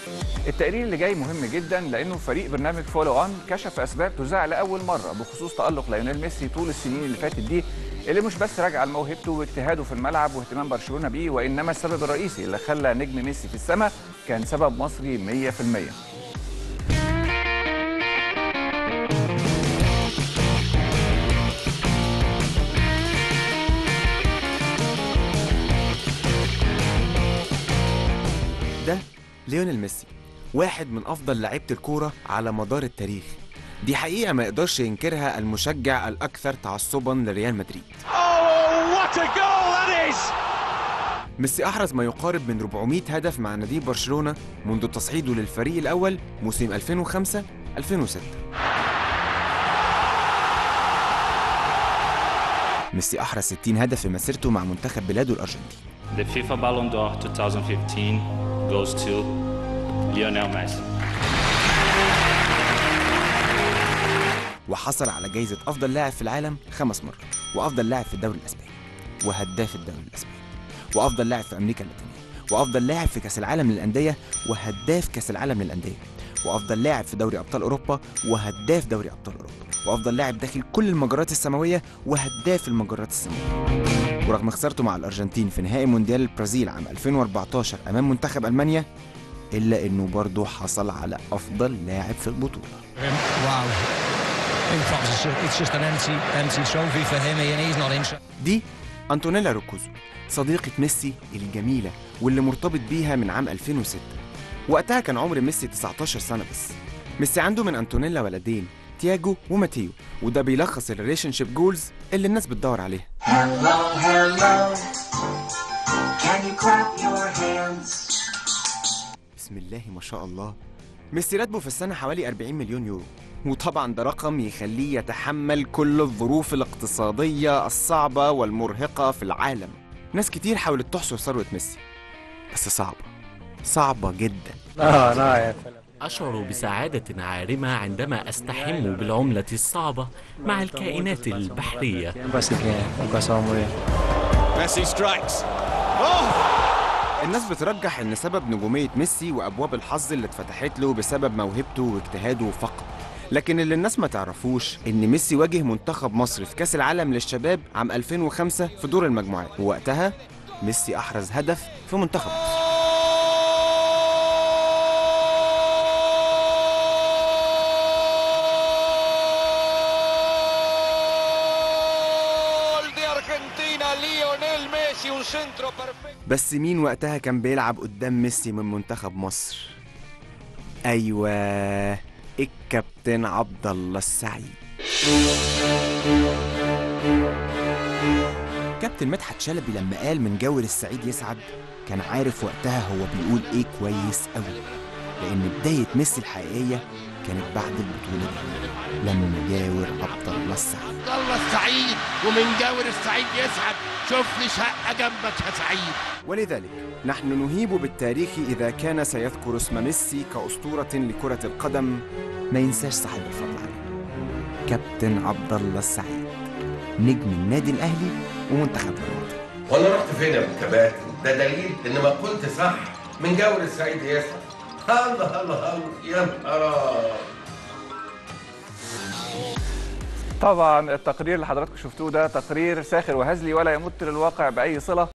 التقرير اللي جاي مهم جدا لانه فريق برنامج فولو اون كشف اسباب تذاع لاول مره بخصوص تالق ليونيل ميسي طول السنين اللي فاتت دي اللي مش بس راجعه لموهبته واجتهاده في الملعب واهتمام برشلونه بيه وانما السبب الرئيسي اللي خلى نجم ميسي في السماء كان سبب مصري 100% ده ليونيل ميسي واحد من افضل لعيبه الكوره على مدار التاريخ دي حقيقه ما يقدرش ينكرها المشجع الاكثر تعصبا لريال مدريد Oh, what a goal that is! ميسي احرز ما يقارب من 400 هدف مع نادي برشلونه منذ تصعيده للفريق الاول موسم 2005 2006 ميسي احرز 60 هدف في مسيرته مع منتخب بلاده الارجنتين The FIFA Ballon d'Or 2015 goes to Lionel Messi. وحصل على جايزة أفضل لاعب في العالم خمس مرات وأفضل لاعب في الدوري الأسباني وهداف الدوري الأسباني وأفضل لاعب في أمريكا اللاتينية وأفضل لاعب في كأس العالم للأندية وهداف كأس العالم للأندية وأفضل لاعب في دوري أبطال أوروبا وهداف دوري أبطال أوروبا وأفضل لاعب داخل كل المجرات السماوية وهداف المجرات السماوية ورغم خسارته مع الأرجنتين في نهائي مونديال البرازيل عام 2014 أمام منتخب ألمانيا إلا إنه برضه حصل على أفضل لاعب في البطولة Wow. I think perhaps it's ju- it's just an empty, empty trophy for him, and he's not interested. دي أنتونيلا روكوزو صديقة ميسي الجميلة واللي مرتبط بيها من عام 2006 وقتها كان عمر ميسي 19 سنة بس ميسي عنده من أنتونيلا ولدين تياجو وماتيو وده بيلخص الريليشن شيب جولز اللي الناس بتدور عليها Hello, hello. Can you clap your hands? بسم الله ما شاء الله ميسي راتبه في السنة حوالي 40 مليون يورو وطبعا ده رقم يخليه يتحمل كل الظروف الاقتصادية الصعبة والمرهقة في العالم ناس كتير حاولت تحصر ثروة ميسي بس صعبة صعبة جدا أشعر بسعادة عارمة عندما أستحم بالعملة الصعبة مع الكائنات البحرية Messi strikes. Oh! الناس بترجح ان سبب نجومية ميسي وابواب الحظ اللي اتفتحت له بسبب موهبته واجتهاده فقط لكن اللي الناس ما تعرفوش ان ميسي واجه منتخب مصر في كاس العالم للشباب عام 2005 في دور المجموعات ووقتها ميسي احرز هدف في منتخب مصر Gol de Argentina, Lionel Messi, un centro perfecto. بس مين وقتها كان بيلعب قدام ميسي من منتخب مصر ايوه الكابتن عبد الله السعيد كابتن مدحت شلبي لما قال من جاور السعيد يسعد كان عارف وقتها هو بيقول ايه كويس قوي لان بدايه ميسي الحقيقيه كانت بعد البطوله دي لما جاور عبد الله السعيد الله السعيد ومن جاور السعيد يسعد شوف لي شقه جنبك يا سعيد ولذلك نحن نهيب بالتاريخ إذا كان سيذكر اسم ميسي كأسطورة لكرة القدم ما ينساش صاحب الفضل عليه كابتن عبد الله السعيد نجم النادي الأهلي ومنتخبنا الوطني وانا رحت فين يا ابو كباتن ده دليل ان ما كنت صح من جور السعيد يسعد الله الله الله يا نهار طبعا التقرير اللي حضراتكم شفتوه ده تقرير ساخر وهزلي ولا يمت للواقع باي صله